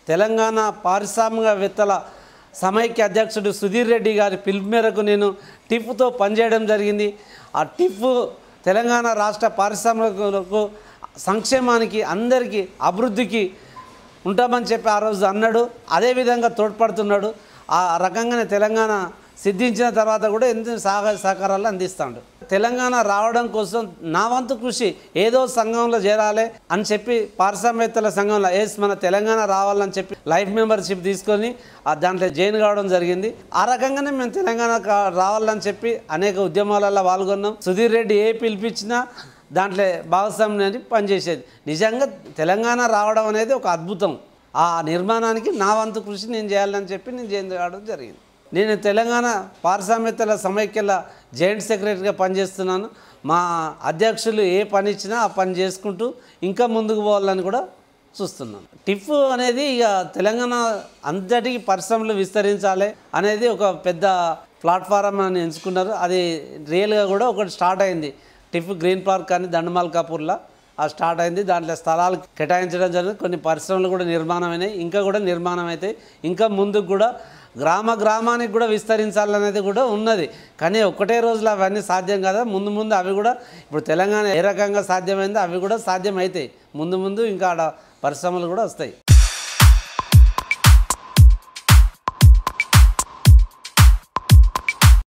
తెలంగాణ పారిశ్రామికవేత్తల సమైక్య అధ్యక్షుడు సుధీర్ రెడ్డి గారి పిలుపు మేరకు నేను టిఫ్తో పనిచేయడం జరిగింది ఆ టిఫ్ తెలంగాణ రాష్ట్ర పారిశ్రామికలకు సంక్షేమానికి అందరికీ అభివృద్ధికి ఉంటామని చెప్పి ఆ రోజు అన్నాడు అదేవిధంగా తోడ్పడుతున్నాడు ఆ రకంగానే తెలంగాణ సిద్ధించిన తర్వాత కూడా ఎంత సహకార సహకారాలు అందిస్తాడు తెలంగాణ రావడం కోసం నా వంతు కృషి ఏదో సంఘంలో చేరాలి అని చెప్పి పారిశ్రామికవేత్తల సంఘంలో ఎస్ మన తెలంగాణ రావాలని చెప్పి లైఫ్ మెంబర్షిప్ తీసుకొని ఆ దాంట్లో జాయిన్ కావడం జరిగింది ఆ రకంగానే మేము తెలంగాణ కా- రావాలని చెప్పి అనేక ఉద్యమాలలో పాల్గొన్నాం సుధీర్ రెడ్డి ఏ పిలిపించినా దాంట్లో భాగస్వామ్యం అని పనిచేసేది నిజంగా తెలంగాణ రావడం అనేది ఒక అద్భుతం ఆ నిర్మాణానికి నా వంతు కృషి నేను చేయాలని చెప్పి నేను జాయిన్ కావడం జరిగింది నేను తెలంగాణ పారిశ్రామికవేత్తల సమైక్యల జాయింట్ సెక్రటరీగా పనిచేస్తున్నాను మా అధ్యక్షులు ఏ పని ఇచ్చినా ఆ పని చేసుకుంటూ ఇంకా ముందుకు పోవాలని కూడా చూస్తున్నాను టిఫ్ అనేది ఇక తెలంగాణ అంతటికి పరిశ్రమలు విస్తరించాలి అనేది ఒక పెద్ద ప్లాట్ఫారం అని ఎంచుకున్నారు అది రియల్గా కూడా ఒకటి స్టార్ట్ అయింది టిఫ్ గ్రీన్ పార్క్ అని దండమాల్ కపూర్లో ఆ స్టార్ట్ అయింది దాంట్లో స్థలాలు కేటాయించడం జరిగింది కొన్ని పరిశ్రమలు కూడా నిర్మాణం అయినాయి ఇంకా కూడా నిర్మాణం అవుతాయి ఇంకా ముందుకు కూడా గ్రామ గ్రామానికి కూడా విస్తరించాలనేది కూడా ఉన్నది కానీ ఒక్కటే రోజులో అవన్నీ సాధ్యం కదా ముందు ముందు అవి కూడా ఇప్పుడు తెలంగాణ ఏ రకంగా సాధ్యమైందో అవి కూడా సాధ్యం అవుతాయి ముందు ముందు ఇంకా ఆడ పరిశ్రమలు కూడా వస్తాయి